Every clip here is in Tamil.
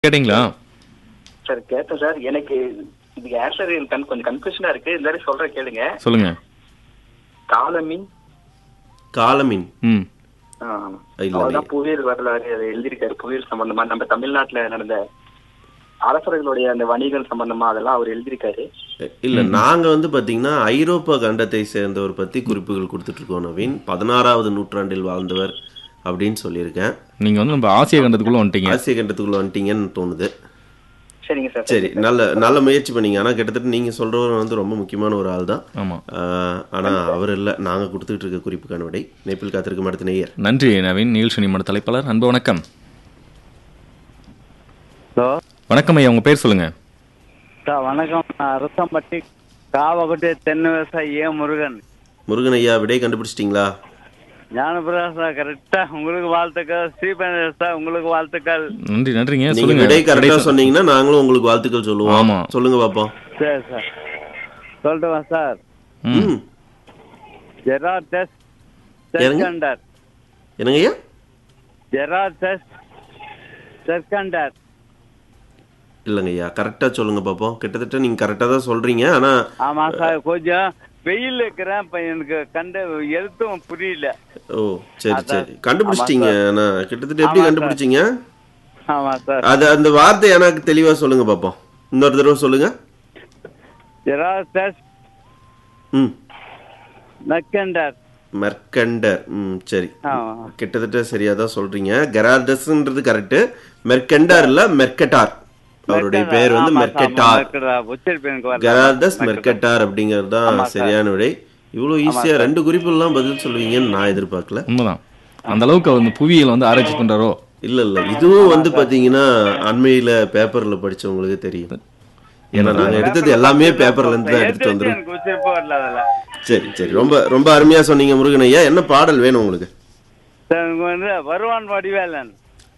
கேட்டீங்களா சார் கேட்டேன் சார் எனக்கு இதுக்கு ஆன்சர் கன் கொஞ்சம் கன்ஃபியூஷனா இருக்கு இருந்தாலும் சொல்றேன் கேளுங்க சொல்லுங்க காலமின் காலமின் ம் ஆ, இல்ல. அவர்தான் புவியியல் வரலாறு அதை எழுதியிருக்காரு புவியியல் சம்பந்தமா நம்ம தமிழ்நாட்டுல நடந்த அரசர்களுடைய அந்த வணிகம் சம்பந்தமா அதெல்லாம் அவர் எழுதியிருக்காரு இல்ல நாங்க வந்து பாத்தீங்கன்னா ஐரோப்பா கண்டத்தை சேர்ந்தவர் பத்தி குறிப்புகள் கொடுத்துட்டு இருக்கோம் நவீன் பதினாறாவது நூற்றாண்டில் வாழ்ந்தவர் அப்படின்னு சொல்லியிருக்கேன் நீங்க வந்து நம்ம ஆசிய கண்டத்துக்குள்ள வந்துட்டீங்க ஆசிய கண்டத்துக்குள்ள வந்துட்டீங்கன்னு தோணுது சரிங்க சார் சரி நல்ல நல்ல முயற்சி பண்ணீங்க ஆனா கிட்டத்தட்ட நீங்க சொல்றவர் வந்து ரொம்ப முக்கியமான ஒரு ஆள் தான் ஆமா ஆஹ், ஆனா அவர் இல்ல நாங்க கொடுத்துட்டு இருக்க குறிப்புக்கான விடை நேப்பில் காத்திருக்கும் அடுத்த நேயர் நன்றி நவீன் நிகழ்ச்சி நிமிட தலைப்பாளர் அன்பு வணக்கம் ஹலோ வணக்கம் ஐயா உங்க பேர் சொல்லுங்க சார் வணக்கம் நான் அரசம்பட்டி காவக்கோட்டை தென் விவசாயி ஏ முருகன் முருகன் ஐயா விடை கண்டுபிடிச்சிட்டீங்களா ஞானபிரகாஷ் சார் கரெக்டா உங்களுக்கு வாழ்த்துக்கள் ஸ்ரீபன் சார் உங்களுக்கு வாழ்த்துக்கள் நன்றி நன்றிங்க நீங்க சொல்லுங்க விடை கரெக்டா விடை சொ- சொன்னீங்கன்னா நாங்களும் உங்களுக்கு வாழ்த்துக்கள் சொல்லுவோம் ஆமா. சொல்லுங்க பாப்போம் சரி சார் சொல்லட்டுமா சார் ம். ம் ஜெராடஸ் யாருங்க? செர்கண்டர் என்னங்க ஐயா ஜெராடஸ் செர்கண்டர் இல்லைங்க ஐயா கரெக்டா சொல்லுங்க பாப்போம் கிட்டத்தட்ட நீங்க கரெக்டா தான் சொல்றீங்க ஆனா ஆமா சார் கொஞ்சம் வெயில் இருக்கிறேன் இப்ப எனக்கு கண்ட எழுத்தும் புரியல ஓ சரி அதான். சரி கண்டுபிடிச்சிட்டீங்க ஆமா ஆனா கிட்டத்தட்ட எப்படி ஆமா சார். கண்டுபிடிச்சீங்க ஆமா சார் அது அந்த வார்த்தை எனக்கு தெளிவா சொல்லுங்க பாப்போம் இன்னொரு தடவை சொல்லுங்க ஜெராடஸ் ம் மெர்கண்டர் மெர்கண்டர் ம் சரி ஆமா கிட்டத்தட்ட சரியா தான் சொல்றீங்க கெரார்டஸ்ன்றது கரெக்ட் மெர்கண்டார் இல்ல மெர்கட்டார் அவருடைய பேர் வந்து ஆமா சார், மெர்கட்டார் மெர்கட்டார். உச்சரிப்பு எனக்கு வரல. கெரார்டஸ் மெர்கட்டார் அப்படிங்கிறது தான் ஆமா சார். சரியான விடை இவ்வளவு ஈஸியா ரெண்டு குறிப்புலாம் பதில் சொல்லுவீங்கன்னு நான் எதிர்பார்க்கல உண்மைதான் அந்த அளவுக்கு அவர் இந்த புவியியல் வந்து ஆராய்ச்சி பண்றாரோ இல்ல இல்ல இதுவும் வந்து பாத்தீங்கன்னா அண்மையில பேப்பர்ல படிச்சவங்களுக்கு தெரியும் ஏன்னா நாங்க எடுத்தது எல்லாமே பேப்பர்ல இருந்து தான் எடுத்துட்டு வந்துரும் எனக்கு உச்சரிப்பு வரல அதுல சரி சரி ரொம்ப ரொம்ப அருமையா சொன்னீங்க முருகன் ஐயா என்ன பாடல் வேணும் உங்களுக்கு சார், எனக்கு வந்து வருவான் வடிவேலன்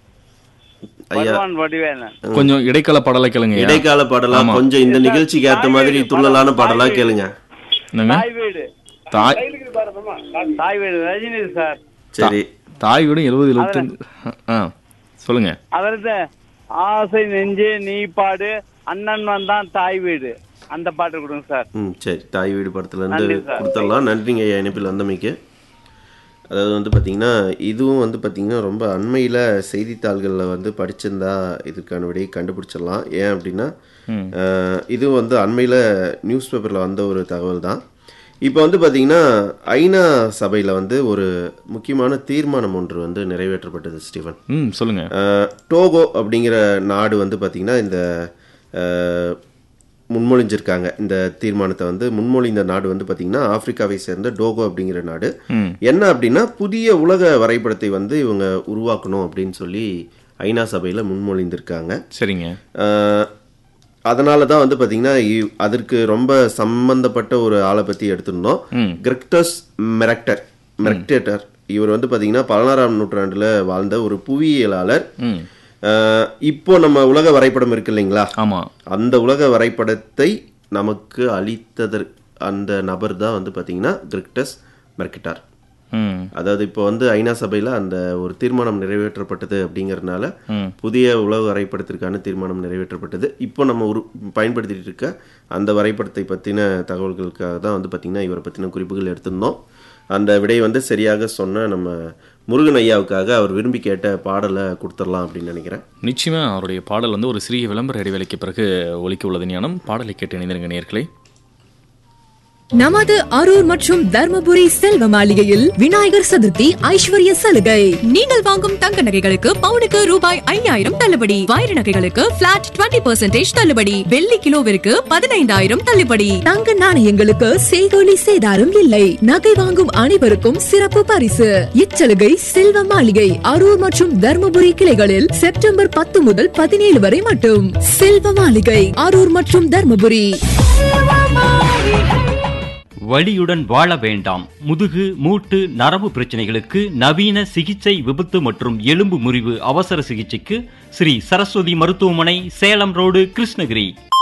ஐயா வருவான் வடிவேலன் கொஞ்சம் இடைக்கால பாடலை கேளுங்க ஐயா. இடைக்கால பாடலா ஆமா. கொஞ்சம் இந்த நிகழ்ச்சிக்கு ஏத்த மாதிரி துள்ளலான பாடலா கேளுங்க என்னங்க தாய் வீடு தாய் தாய் வீடு ரஜினி சார் சரி தாய் வீடும் எழுபது எழுபத்தஞ்சு ஆ சொல்லுங்க அதற்கு ஆசை நெஞ்சே நீ பாடு அண்ணன் வந்தான் தாய் வீடு அந்த பாட்டு கொடுங்க சார் ம் சரி தாய் வீடு படத்துல இருந்து நன்றி சார். கொடுத்துடலாம் நன்றிங்க ஐயா இணைப்பில் வந்தமைக்கு அதாவது வந்து பார்த்தீங்கன்னா இதுவும் வந்து பார்த்தீங்கன்னா ரொம்ப அண்மையில் செய்தித்தாள்களில் வந்து படிச்சிருந்தா இதுக்கான விடையை கண்டுபிடிச்சிடலாம் ஏன் அப்படின்னா அஹ், இதுவும் வந்து அண்மையில் நியூஸ் பேப்பரில் வந்த ஒரு தகவல் தான் இப்போ வந்து பார்த்தீங்கன்னா ஐநா சபையில் வந்து ஒரு முக்கியமான தீர்மானம் ஒன்று வந்து நிறைவேற்றப்பட்டது ஸ்டீவன் ம் சொல்லுங்க அஹ், டோகோ அப்படிங்கிற நாடு வந்து பார்த்திங்கன்னா இந்த அஹ், முன்மொழிஞ்சிருக்காங்க இந்த தீர்மானத்தை வந்து முன்மொழிந்த நாடு வந்து பார்த்திங்கன்னா ஆப்பிரிக்காவை சேர்ந்த டோகோ அப்படிங்கிற நாடு ம் என்ன அப்படின்னா புதிய உலக வரைபடத்தை வந்து இவங்க உருவாக்கணும் அப்படின்னு சொல்லி ஐநா சபையில் முன்மொழிந்திருக்காங்க சரிங்க அஹ், அதனால தான் வந்து பார்த்தீங்கன்னா இ- அதற்கு ரொம்ப சம்பந்தப்பட்ட ஒரு ஆளை பற்றி எடுத்திருந்தோம் ம் கிரெக்டஸ் மெரக்டர் மெரக்டேட்டர் இவர் வந்து பார்த்தீங்கன்னா பதினாறாம் நூற்றாண்டுல வாழ்ந்த ஒரு புவியியலாளர் ம் அஹ், இப்போ நம்ம உலக வரைபடம் இருக்கு இல்லைங்களா ஆமா அந்த உலக வரைபடத்தை நமக்கு அளித்ததற் அந்த நபர் தான் வந்து பார்த்தீங்கன்னா கிரெக்டஸ் மெர்கிட்டார் ம் அதாவது இப்போ வந்து ஐநா சபையில் அந்த ஒரு தீர்மானம் நிறைவேற்றப்பட்டது அப்படிங்கறதுனால ம் புதிய உலக வரைபடத்திற்கான தீர்மானம் நிறைவேற்றப்பட்டது இப்போ நம்ம ஒரு பயன்படுத்திட்டு இருக்க அந்த வரைபடத்தை பற்றின தகவல்களுக்காக தான் வந்து பார்த்திங்கன்னா இவரை பற்றின குறிப்புகள் எடுத்திருந்தோம் அந்த விடை வந்து சரியாக சொன்ன நம்ம முருகன் ஐயாவுக்காக அவர் விரும்பி கேட்ட பாடலை கொடுத்துடலாம் அப்படின்னு நினைக்கிறேன் நிச்சயமா அவருடைய பாடல் வந்து ஒரு சிறிய விளம்பர இடைவேளைக்கு பிறகு ஒலிக்க உள்ளது ஞானம் பாடலை கேட்டு இணைந்திருங்க நேர்களே நமது அரூர் மற்றும் தர்மபுரி செல்வ மாளிகையில் விநாயகர் சதுர்த்தி ஐஸ்வர்ய சலுகை நீங்கள் வாங்கும் தங்க நகைகளுக்கு பவுனுக்கு ரூபாய் ஐயாயிரம் தள்ளுபடி வைர நகைகளுக்கு பிளாட் 20% தள்ளுபடி வெள்ளி கிலோவிற்கு பதினைந்தாயிரம் தள்ளுபடி தங்க நாணயங்களுக்கு செய்கோலி சேதாரம் இல்லை நகை வாங்கும் அனைவருக்கும் சிறப்பு பரிசு இச்சலுகை செல்வ மாளிகை அரூர் மற்றும் தர்மபுரி கிளைகளில் செப்டம்பர் பத்து முதல் பதினேழு வரை மட்டும் செல்வ மாளிகை அரூர் மற்றும் தர்மபுரி வலியுடன் வாழ வேண்டாம் முதுகு மூட்டு நரம்பு பிரச்சனைகளுக்கு நவீன சிகிச்சை விபத்து மற்றும் எலும்பு முறிவு அவசர சிகிச்சைக்கு ஸ்ரீ சரஸ்வதி மருத்துவமனை சேலம் ரோடு கிருஷ்ணகிரி